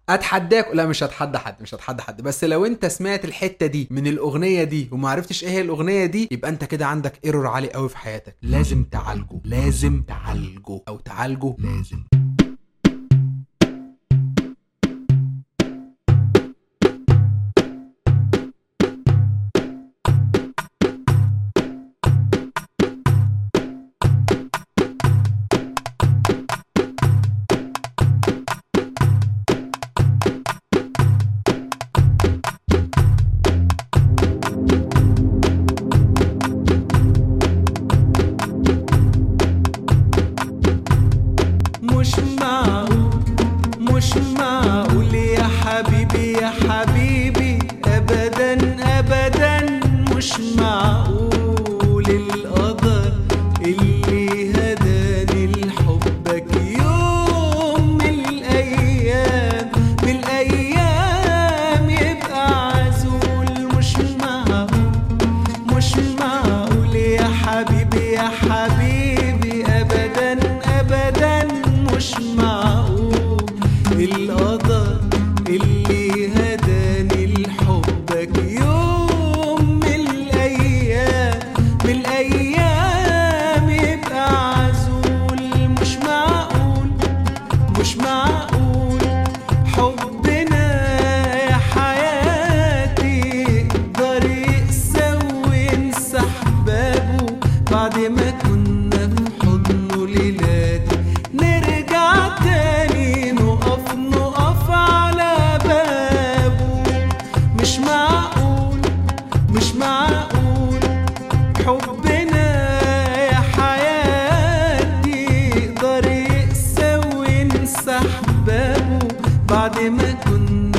اتحداك لا مش هتحدى حد مش هتحدى حد بس لو انت سمعت الحته دي من الاغنيه دي وما عرفتش ايه هي الاغنيه دي يبقى انت كده عندك ايرور عالي قوي في حياتك لازم تعالجه لازم تعالجه او تعالجه لازم مش معقول مش معقول يا حبيبي يا حبيبي ابدا ابدا مش معقول القدر اللي هداني لحبك يوم من الايام من الايام يبقى عزول مش معقول مش معقول يا حبيبي يا حبيبي ابدا ابدا مش معقول القدر اللي هداني لحبك يوم من الايام من الايام يبقى عزول مش معقول مش معقول حبنا يا حياتي يقدر يقسى وينسى احبابه بعد ما كنا في حضنه ليلاتي نرجع تاني نقف نقف على بابه مش معقول مش معقول حبنا يا حياتي يقدر يقسى وينسى احبابه بعد ما كنا